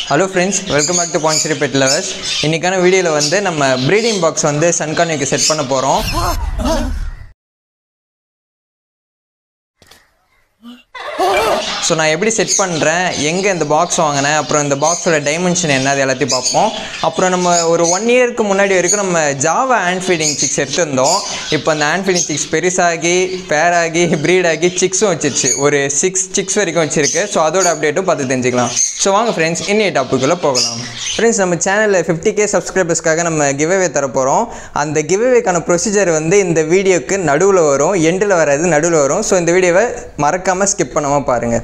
hello friends welcome back to Pondicherry pet lovers இன்றைக்கான வீடியோவில் வந்து நம்ம ப்ரீடிங் பாக்ஸ் வந்து சன்கானிக்கு செட் பண்ண போகிறோம் ஸோ நான் எப்படி செட் பண்ணுறேன் எங்கே இந்த பாக்ஸ் வாங்கினேன் அப்புறம் இந்த பாக்ஸோட டைமென்ஷன் என்ன அது எல்லாத்தையும் பார்ப்போம் அப்புறம் நம்ம ஒரு ஒன் இயருக்கு முன்னாடி வரைக்கும் நம்ம ஜாவா ஹேண்ட் ஃபீடிங் சிக்ஸ் எடுத்திருந்தோம் இப்போ அந்த ஹேண்ட் ஃபீடிங் சிக்ஸ் பெருசாகி பேராகி ப்ரீட் ஆகி சிக்ஸும் வச்சிருச்சு ஒரு சிக்ஸ் சிக்ஸ் வரைக்கும் வச்சிருக்கு ஸோ அதோட அப்டேட்டும் பார்த்து தெரிஞ்சுக்கலாம் ஸோ வாங்க ஃப்ரெண்ட்ஸ் இன்னைய டாப்பிக்குள்ளே போகலாம் ஃப்ரெண்ட்ஸ் நம்ம சேனலில் ஃபிஃப்டி கே சப்ஸ்கிரைபர்ஸ்க்காக நம்ம கிவ்அவே தர போகிறோம் அந்த கிவ்அவேக்கான ப்ரொசீஜர் வந்து இந்த வீடியோக்கு நடுவில் வரும் எண்டில் வராது நடுவில் வரும் ஸோ இந்த வீடியோவை மறக்காமல் ஸ்கிப் பண்ணாமல் பாருங்கள்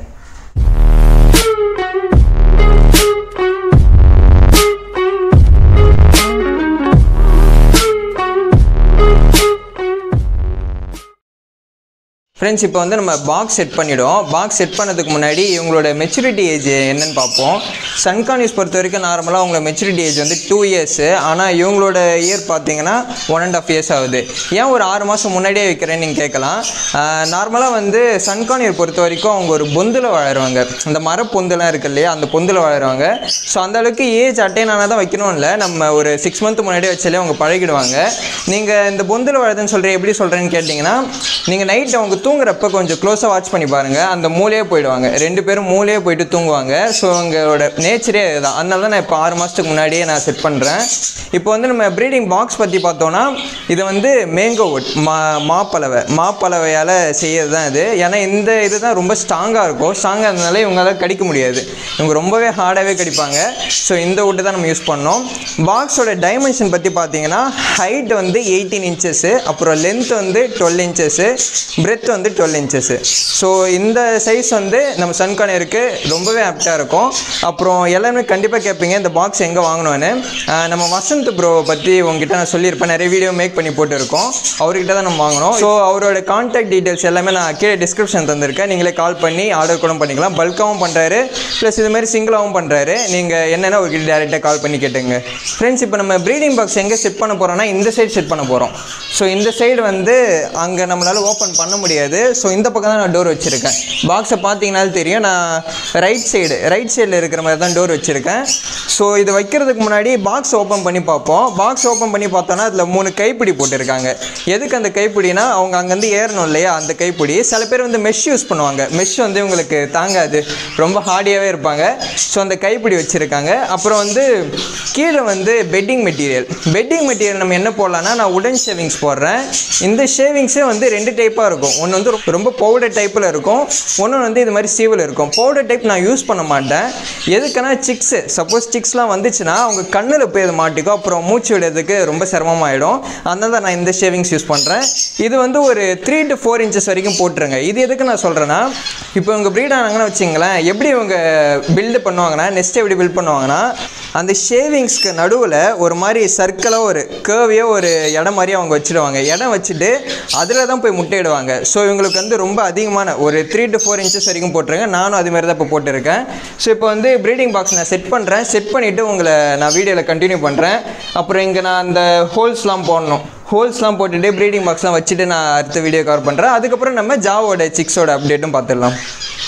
ஃப்ரெண்ட்ஸ் இப்போ வந்து நம்ம பாக்ஸ் செட் பண்ணிவிடும் பாக்ஸ் செட் பண்ணதுக்கு முன்னாடி இவங்களோட மெச்சூரிட்டி ஏஜ் என்னன்னு பார்ப்போம் சன்கானிஸ் பொறுத்த வரைக்கும் நார்மலாக அவங்களோட மெச்சூரிட்டி ஏஜ் வந்து டூ இயர்ஸு ஆனால் இவங்களோட இயர் பார்த்தீங்கன்னா ஒன் அண்ட் ஆஃப் இயர்ஸ் ஆகுது ஏன் ஒரு ஆறு மாதம் முன்னாடியே வைக்கிறேன்னு நீங்கள் கேட்கலாம் நார்மலாக வந்து சன்கானியர் பொறுத்த வரைக்கும் அவங்க ஒரு பொந்தில் வாழறவங்க இந்த மர பொந்தெல்லாம் இருக்கு இல்லையா அந்த பொந்தில் வாழறவங்க ஸோ அந்த அளவுக்கு ஏஜ் அட்டைன் ஆனால் தான் வைக்கணும் இல்லை நம்ம ஒரு சிக்ஸ் மந்த் முன்னாடியே வச்சாலே அவங்க பழகிடுவாங்க நீங்கள் இந்த பொந்தில் வாழுதுன்னு சொல்கிறேன் எப்படி சொல்கிறேன்னு கேட்டிங்கன்னா நீங்கள் நைட் அவங்க தூங்குறப்ப கொஞ்சம் க்ளோஸாக வாட்ச் பண்ணி பாருங்கள் அந்த மூலையே போயிடுவாங்க ரெண்டு பேரும் மூலையே போயிட்டு தூங்குவாங்க ஸோ அவங்களோட நேச்சரே இதுதான் அதனால தான் நான் இப்போ ஆறு மாதத்துக்கு முன்னாடியே நான் செட் பண்ணுறேன் இப்போ வந்து நம்ம ப்ரீடிங் பாக்ஸ் பற்றி பார்த்தோன்னா இது வந்து மேங்கோ வுட் மா மாப்பலவை மாப்பலவையால் செய்யறது தான் இது ஏன்னா இந்த இது தான் ரொம்ப ஸ்ட்ராங்காக இருக்கும் ஸ்ட்ராங்காக இருந்தனால இவங்களால கடிக்க முடியாது இவங்க ரொம்பவே ஹார்டாகவே கடிப்பாங்க ஸோ இந்த வுட்டு தான் நம்ம யூஸ் பண்ணோம் பாக்ஸோட டைமென்ஷன் பற்றி பார்த்தீங்கன்னா ஹைட் வந்து எயிட்டீன் இன்ச்சஸ்ஸு அப்புறம் லென்த் வந்து டுவெல் இன்ச்சஸ்ஸு பிரெத் வந்து டுவெல் இன்ச்சஸ்ஸு ஸோ இந்த சைஸ் வந்து நம்ம சன்கானியருக்கு ரொம்பவே ஆப்டாக இருக்கும் அப்புறம் எல்லாருமே கண்டிப்பாக கேட்பீங்க இந்த பாக்ஸ் எங்கே வாங்கணும்னு ஆஹ் நம்ம வசந்த் ப்ரோ பற்றி உங்ககிட்ட நான் சொல்லியிருப்பேன் நிறைய வீடியோ மேக் பண்ணி போட்டுருக்கோம் அவர்கிட்ட தான் நம்ம வாங்கணும் ஸோ அவரோட கான்டாக்ட் டீட்டெயில்ஸ் எல்லாமே நான் கீழே டிஸ்கிரிப்ஷன் தந்திருக்கேன் நீங்களே கால் பண்ணி ஆர்டர் கூட பண்ணிக்கலாம் பல்காகவும் பண்ணுறாரு ப்ளஸ் இது மாதிரி சிங்கிளாகவும் பண்ணுறாரு நீங்கள் என்னென்ன அவர்கிட்ட டேரெக்டாக கால் பண்ணி கேட்டுங்க ஃப்ரெண்ட்ஸ் இப்போ நம்ம ப்ரீடிங் பாக்ஸ் எங்கே செட் பண்ண போகிறோம்னா இந்த சைடு செட் பண்ண போகிறோம் ஸோ இந்த சைடு வந்து அங்கே நம்மளால் ஓப்பன் பண்ண முடியாது ஸோ இந்த பக்கம் தான் நான் டோர் வச்சுருக்கேன் பாக்ஸை பார்த்தீங்கனாலும் தெரியும் நான் ரைட் சைடு ரைட் சைடில் இருக்கிற மாதிரி தான் டோர் வச்சுருக்கேன் ஸோ இது வைக்கிறதுக்கு முன்னாடி பாக்ஸ் ஓப்பன் பண்ணி பார்ப்போம் பாக்ஸ் ஓப்பன் பண்ணி பார்த்தோன்னா அதில் மூணு கைப்பிடி போட்டிருக்காங்க எதுக்கு அந்த கைப்பிடினா அவங்க அங்கேருந்து ஏறணும் இல்லையா அந்த கைப்பிடி சில பேர் வந்து மெஷ் யூஸ் பண்ணுவாங்க மெஷ் வந்து இவங்களுக்கு தாங்காது ரொம்ப ஹார்டியாகவே இருப்பாங்க ஸோ அந்த கைப்பிடி வச்சுருக்காங்க அப்புறம் வந்து கீழே வந்து பெட்டிங் மெட்டீரியல் பெட்டிங் மெட்டீரியல் நம்ம என்ன போடலாம்னா நான் உடன் ஷேவிங்ஸ் போடுறேன் இந்த ஷேவிங்ஸே வந்து ரெண்டு டைப்பாக இருக்கும் ஒன்று வந்து ரொம்ப- ரொம்ப பவுடர் டைப்பில் இருக்கும் ஒன்று வந்து இது மாதிரி சீவில் இருக்கும் பவுடர் டைப் நான் யூஸ் பண்ண மாட்டேன் எதுக்குன்னா சிக்ஸு சப்போஸ் சிக்ஸ்லாம் வந்துச்சுன்னா அவங்க கண்ணில் போய் அது மாட்டிக்கும் அப்புறம் மூச்சு விடுறதுக்கு ரொம்ப சிரமமாயிடும் அதனால தான் நான் இந்த ஷேவிங்ஸ் யூஸ் பண்ணுறேன் இது வந்து ஒரு த்ரீ டு ஃபோர் இன்ச்சஸ் வரைக்கும் போட்டுருங்க இது எதுக்கு நான் சொல்கிறேன்னா இப்போ இவங்க ப்ரீட் ஆனாங்கன்னு வச்சிங்களேன் எப்படி இவங்க பில்டு பண்ணுவாங்கன்னா நெக்ஸ்ட் எப்படி பில்ட் பண்ணுவாங்கன்னா அந்த ஷேவிங்ஸ்க்கு நடுவில் ஒரு மாதிரி சர்க்கிளாக ஒரு கேர்வையோ ஒரு இடம் மாதிரி அவங்க வச்சுடுவாங்க இடம் வச்சுட்டு அதில் தான் போய் முட்டையிடுவாங்க ஸோ இவங்களுக்கு வந்து ரொம்ப அதிகமான ஒரு த்ரீ டு ஃபோர் இன்ச்சஸ் வரைக்கும் போட்டுருங்க நானும் அது மாதிரி தான் இப்போ போட்டிருக்கேன் ஸோ இப்போ வந்து ப்ரீடிங் பாக்ஸ் நான் செட் பண்ணுறேன் செட் பண்ணிவிட்டு உங்களை நான் வீடியோவில் கண்டினியூ பண்ணுறேன் அப்புறம் இங்கே நான் அந்த ஹோல்ஸ்லாம் போடணும் ஹோல்ஸ்லாம் போட்டுட்டு ப்ரீடிங் பாக்ஸ்லாம் வச்சுட்டு நான் அடுத்த வீடியோ கவர் பண்ணுறேன் அதுக்கப்புறம் நம்ம ஜாவோட சிக்ஸோட அப்டேட்டும் பார்த்துடலாம்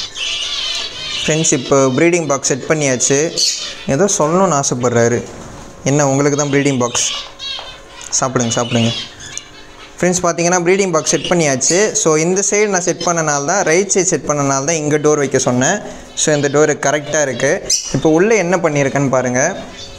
ஃப்ரெண்ட்ஸ் இப்போ ப்ரீடிங் பாக்ஸ் செட் பண்ணியாச்சு ஏதோ சொல்லணும்னு ஆசைப்பட்றாரு என்ன உங்களுக்கு தான் ப்ரீடிங் பாக்ஸ் சாப்பிடுங்க சாப்பிடுங்க ஃப்ரெண்ட்ஸ் பார்த்தீங்கன்னா ப்ரீடிங் பாக்ஸ் செட் பண்ணியாச்சு ஸோ இந்த சைடு நான் செட் பண்ணனால தான் ரைட் சைடு செட் பண்ணனால தான் இங்கே டோர் வைக்க சொன்னேன் ஸோ இந்த டோர் கரெக்டாக இருக்குது இப்போ உள்ளே என்ன பண்ணியிருக்கேன்னு பாருங்கள்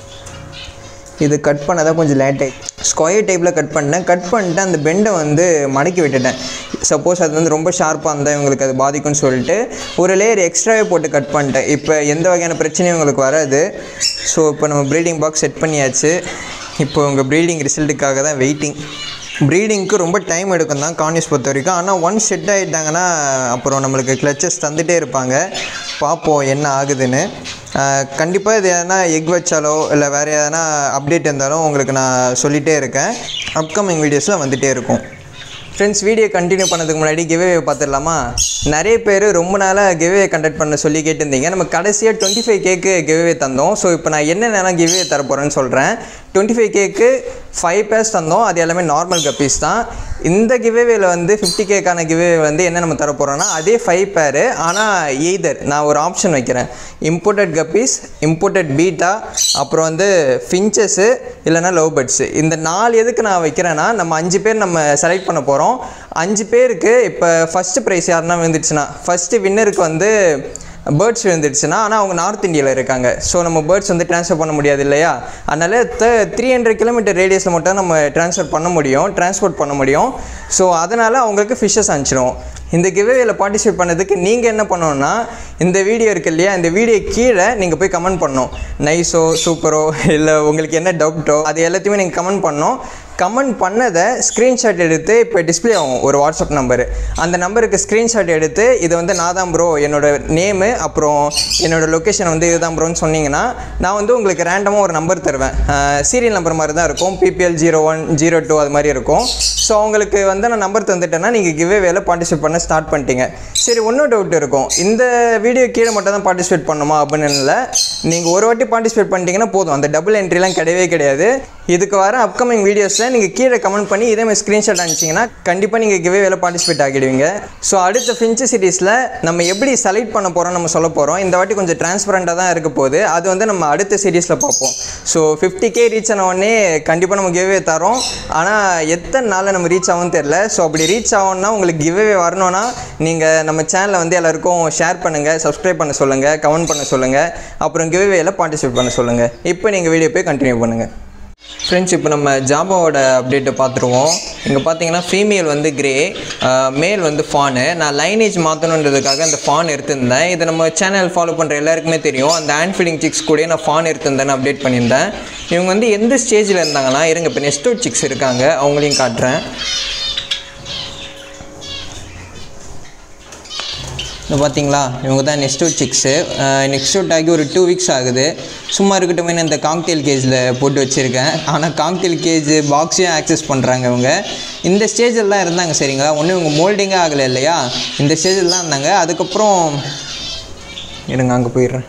இது கட் பண்ணதான் கொஞ்சம் லேட் ஆகி ஸ்கொயர் டைப்பில் கட் பண்ணேன் கட் பண்ணிட்டு அந்த பெண்டை வந்து மடக்கி விட்டுட்டேன் சப்போஸ் அது வந்து ரொம்ப ஷார்ப்பாக இருந்தால் இவங்களுக்கு அது பாதிக்கும்னு சொல்லிட்டு ஒரு லேயர் எக்ஸ்ட்ராவே போட்டு கட் பண்ணிட்டேன் இப்போ எந்த வகையான பிரச்சனையும் உங்களுக்கு வராது ஸோ இப்போ நம்ம ப்ரீடிங் பாக்ஸ் செட் பண்ணியாச்சு இப்போ உங்கள் ப்ரீடிங் ரிசல்ட்டுக்காக தான் வெயிட்டிங் ப்ரீடிங்க்கு ரொம்ப டைம் எடுக்கும் தான் கான்யூஸ் பொறுத்த வரைக்கும் ஆனால் ஒன்ஸ் செட் ஆகிட்டாங்கன்னா அப்புறம் நம்மளுக்கு கிளச்சஸ் தந்துகிட்டே இருப்பாங்க பார்ப்போம் என்ன ஆகுதுன்னு கண்டிப்பாக இது எதனா எக் வச்சாலோ இல்லை வேறு எதனா அப்டேட் இருந்தாலும் உங்களுக்கு நான் சொல்லிகிட்டே இருக்கேன் அப்கமிங் வீடியோஸில் வந்துகிட்டே இருக்கும் ஃப்ரெண்ட்ஸ் வீடியோ கண்டினியூ பண்ணதுக்கு முன்னாடி கிவ்வே பார்த்துடலாமா நிறைய பேர் ரொம்ப நாளாக கிவ்வே கண்டக்ட் பண்ண சொல்லி கேட்டிருந்தீங்க நம்ம கடைசியாக டுவெண்ட்டி ஃபைவ் கேக்கு கிவ்வே தந்தோம் ஸோ இப்போ நான் என்னென்னலாம் கிவ்வே தர போகிறேன்னு சொல்கிறேன் twenty five cake five pairs தந்தோம் அது எல்லாமே நார்மல் கப்பீஸ் தான் இந்த கிவேவேல வந்து ஃபிஃப்டி கேக்கான கிவே வந்து என்ன நம்ம தர போகிறோம்னா அதே ஃபைவ் பேரு ஆனால் எய்தர் நான் ஒரு ஆப்ஷன் வைக்கிறேன் இம்போர்ட்டட் கப்பீஸ் இம்போர்ட்டட் பீட்டா அப்புறம் வந்து ஃபின்ச்சஸ்ஸு இல்லைன்னா லவ் பேர்ட்ஸு இந்த நாலு எதுக்கு நான் வைக்கிறேன்னா நம்ம அஞ்சு பேர் நம்ம செலக்ட் பண்ண போகிறோம் அஞ்சு பேருக்கு இப்போ ஃபஸ்ட்டு ப்ரைஸ் யாருன்னா வந்துடுச்சுன்னா ஃபஸ்ட்டு வின்னருக்கு வந்து பேர்ட்ஸ் விழுந்துடுச்சுன்னா ஆனால் அவங்க நார்த் இந்தியாவில் இருக்காங்க ஸோ நம்ம பேர்ட்ஸ் வந்து ட்ரான்ஸ்ஃபர் பண்ண முடியாது இல்லையா அதனால் த த்ரீ ஹண்ட்ரட் கிலோமீட்டர் ரேடியஸில் மட்டும் நம்ம ட்ரான்ஸ்ஃபர் பண்ண முடியும் ட்ரான்ஸ்போர்ட் பண்ண முடியும் ஸோ அதனால் அவங்களுக்கு ஃபிஷ்ஷஸ் அனுப்பிச்சிடும் இந்த கிவேவில் பார்ட்டிசிபேட் பண்ணதுக்கு நீங்கள் என்ன பண்ணணும்னா இந்த வீடியோ இருக்கு இல்லையா இந்த வீடியோ கீழே நீங்கள் போய் கமெண்ட் பண்ணணும் நைஸோ சூப்பரோ இல்லை உங்களுக்கு என்ன டவுட்டோ அது எல்லாத்தையுமே நீங்கள் கமெண்ட் பண்ணணும் கமெண்ட் பண்ணதை ஸ்க்ரீன்ஷாட் எடுத்து இப்போ டிஸ்ப்ளே ஆகும் ஒரு வாட்ஸ்அப் நம்பரு அந்த நம்பருக்கு ஸ்க்ரீன்ஷாட் எடுத்து இது வந்து நான் தான் ப்ரோ என்னோட நேமு அப்புறம் என்னோட லொக்கேஷன் வந்து இதுதான் ப்ரோன்னு சொன்னீங்கன்னா நான் வந்து உங்களுக்கு ரேண்டமாக ஒரு நம்பர் தருவேன் சீரியல் நம்பர் மாதிரி தான் இருக்கும் BPL zero one zero two அது மாதிரி இருக்கும் ஸோ உங்களுக்கு வந்து நான் நம்பர் தந்துட்டேன்னா நீங்கள் கிவே வேலை பார்ட்டிசிபேட் பண்ண ஸ்டார்ட் பண்ணிட்டீங்க சரி இன்னும் டவுட் இருக்கும் இந்த வீடியோ கீழே மட்டும் தான் பார்ட்டிசிபேட் பண்ணணுமா அப்படின்னு இல்லை நீங்கள் ஒரு வாட்டி பார்ட்டிசிபேட் பண்ணிட்டீங்கன்னா போதும் அந்த டபுள் என்ட்ரிலாம் கிடையவே கிடையாது இதுக்கு வர அப்கமிங் வீடியோஸில் நீங்கள் கீழே கமெண்ட் பண்ணி இதே மாதிரி ஸ்க்ரீன்ஷாட் அனுப்பிச்சிங்கன்னா கண்டிப்பாக நீங்கள் கிவே வேலை பார்ட்டிசிபேட் ஆகிடுவீங்க ஸோ அடுத்த ஃபின்ச்சு சீரீஸில் நம்ம எப்படி செலக்ட் பண்ண போகிறோம் நம்ம சொல்ல போகிறோம் இந்த வாட்டி கொஞ்சம் டிரான்ஸ்பரண்ட்டாக தான் இருக்க போகுது அது வந்து நம்ம அடுத்த சீரீஸில் பார்ப்போம் ஸோ ஃபிஃப்டி கே ரீச் ஆன உடனே கண்டிப்பாக நம்ம கிவே தரோம் ஆனால் எத்தனை நாளில் நம்ம ரீச் ஆகும்னு தெரில ஸோ அப்படி ரீச் ஆகும்னா உங்களுக்கு கிவே வரணும்னா நீங்கள் நம்ம சேனலை வந்து எல்லாருக்கும் ஷேர் பண்ணுங்கள் சப்ஸ்கிரைப் பண்ண சொல்லுங்கள் கமெண்ட் பண்ண சொல்லுங்கள் அப்புறம் கிவேவேல பார்ட்டிசிபேட் பண்ண சொல்லுங்கள் இப்போ நீங்கள் வீடியோ போய் கண்டினியூ பண்ணுங்கள் ஃப்ரெண்ட்ஸ் இப்போ நம்ம ஜாபாவோட அப்டேட்டை பார்த்துருவோம் இங்கே பார்த்தீங்கன்னா ஃபீமேல் வந்து கிரே மேல் வந்து ஃபானு நான் லைனேஜ் மாற்றணுன்றதுக்காக அந்த ஃபான் எடுத்திருந்தேன் இதை நம்ம சேனல் ஃபாலோ பண்ணுற எல்லாருக்குமே தெரியும் அந்த ஹேண்ட் ஃபீடிங் சிக்ஸ் கூட நான் ஃபான் எடுத்திருந்தேன்னு அப்டேட் பண்ணியிருந்தேன் இவங்க வந்து எந்த ஸ்டேஜில் இருந்தாங்கன்னா இருங்க இப்போ நெஸ்டோட் சிக்ஸ் இருக்காங்க அவங்களையும் காட்டுறேன் இந்த பார்த்தீங்களா இவங்க தான் next out six next out ஆகி ஒரு டூ வீக்ஸ் ஆகுது சும்மா இருக்கட்டும் இந்த காங்டெயில் கேஜில் போட்டு வச்சுருக்கேன் ஆனால் காங்டெயில் கேஜ் பாக்ஸையும் ஆக்சஸ் பண்ணுறாங்க இவங்க இந்த ஸ்டேஜில் தான் இருந்தாங்க சரிங்களா ஒன்றும் இவங்க மோல்டிங்கே ஆகலை இல்லையா இந்த ஸ்டேஜில் தான் இருந்தாங்க அதுக்கப்புறம் இருங்க அங்கே போயிடுறேன்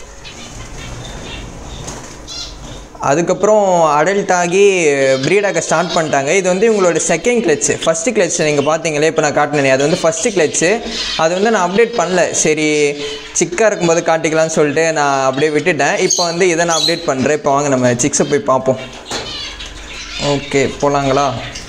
அதுக்கப்புறம் அடல்ட் ஆகி ப்ரீடாக ஸ்டார்ட் பண்ணிட்டாங்க இது வந்து இவங்களோட செகண்ட் கிளச்சு ஃபஸ்ட்டு கிளச் நீங்கள் பார்த்தீங்களே இப்போ நான் காட்டினேன் அது வந்து ஃபஸ்ட்டு கிளச்சு அது வந்து நான் அப்டேட் பண்ணல சரி சிக்காக இருக்கும்போது காட்டிக்கலாம்னு சொல்லிட்டு நான் அப்படியே விட்டுட்டேன் இப்போ வந்து இதை நான் அப்டேட் பண்ணுறேன் இப்போ வாங்க நம்ம சிக்ஸை போய் பார்ப்போம் ஓகே போகலாங்களா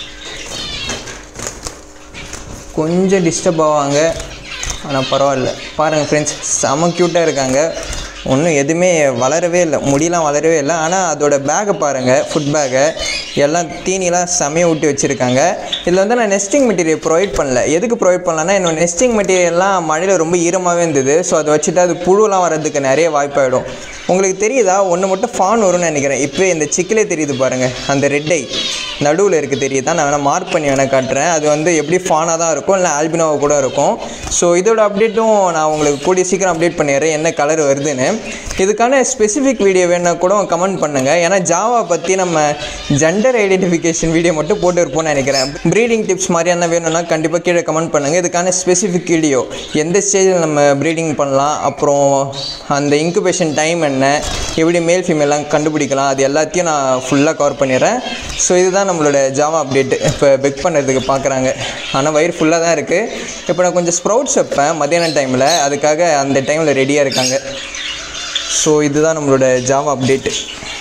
கொஞ்சம் டிஸ்டர்ப் ஆவாங்க ஆனால் பரவாயில்ல பாருங்கள் ஃப்ரெண்ட்ஸ் செம க்யூட்டாக இருக்காங்க ஒன்றும் எதுவுமே வளரவே இல்லை முடியெலாம் வளரவே இல்லை ஆனால் அதோட பேக்கை பாருங்கள் ஃபுட் பேக்கை எல்லாம் தீனிலாம் செமையாக ஊட்டி வச்சுருக்காங்க இதில் வந்து நான் நெஸ்டிங் மெட்டீரியல் ப்ரொவைட் பண்ணல எதுக்கு ப்ரொவைட் பண்ணலன்னா என்னோட நெஸ்டிங் மெட்டீரியல்லாம் மழையில் ரொம்ப ஈரமாகவே இருந்தது ஸோ அதை வச்சுட்டு அது புழுலாம் வர்றதுக்கு நிறைய வாய்ப்பாயிடும் உங்களுக்கு தெரியுதா ஒன்று மட்டும் ஃபான் வரும்னு நினைக்கிறேன் இப்போ இந்த சிக்கிலே தெரியுது பாருங்கள் அந்த ரெட் ஐ நடுவில் இருக்குது தெரியுதா நான் வேணால் மார்க் பண்ணி வேணால் காட்டுறேன் அது வந்து எப்படி ஃபானாக தான் இருக்கும் இல்லை ஆல்பினோவாக கூட இருக்கும் ஸோ இதோட அப்டேட்டும் நான் உங்களுக்கு கூடிய சீக்கிரம் அப்டேட் பண்ணிடுறேன் என்ன கலர் வருதுன்னு இதுக்கான ஸ்பெசிஃபிக் வீடியோ வேணால் கூட கமெண்ட் பண்ணுங்கள் ஏன்னா ஜாவா பற்றி நம்ம ஜெண்டர் ஐடென்டிஃபிகேஷன் வீடியோ மட்டும் போட்டு இருப்போம்னு நினைக்கிறேன் ப்ரீடிங் டிப்ஸ் மாதிரியான வேணும்னா கண்டிப்பாக கீழே கமெண்ட் பண்ணுங்கள் இதுக்கான ஸ்பெசிஃபிக் வீடியோ எந்த ஸ்டேஜில் நம்ம ப்ரீடிங் பண்ணலாம் அப்புறம் அந்த இன்குபேஷன் டைம் என்ன எப்படி மேல் ஃபீமேலாம் கண்டுபிடிக்கலாம் அது எல்லாத்தையும் நான் ஃபுல்லாக கவர் பண்ணிடுறேன் ஸோ இதுதான் நம்மளோட ஜாவா அப்டேட் இப்போ பெக் பண்ணுறதுக்கு பார்க்குறாங்க ஆனால் வயிறு ஃபுல்லாக தான் இருக்குது இப்போ நான் கொஞ்சம் ஸ்ப்ரவுட்ஸ் வைப்பேன் மத்தியான டைமில் அதுக்காக அந்த டைமில் ரெடியாக இருக்காங்க ஸோ இதுதான் நம்மளோட ஜாவா அப்டேட்டு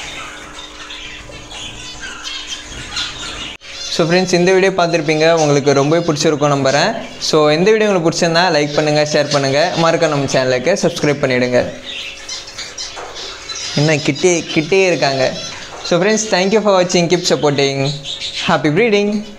ஸோ ஃப்ரெண்ட்ஸ் இந்த வீடியோ பார்த்துருப்பீங்க உங்களுக்கு ரொம்பவே பிடிச்சிருக்கும் நம்புகிறேன் ஸோ இந்த வீடியோ உங்களுக்கு பிடிச்சிருந்தா லைக் பண்ணுங்கள் ஷேர் பண்ணுங்கள் மறக்க நம்ம சேனலுக்கு சப்ஸ்கிரைப் பண்ணிவிடுங்க இன்னும் கிட்டே கிட்டே இருக்காங்க ஸோ ஃப்ரெண்ட்ஸ் தேங்க்யூ ஃபார் வாட்சிங் கீப் சப்போர்ட்டிங் ஹாப்பி ப்ரீடிங்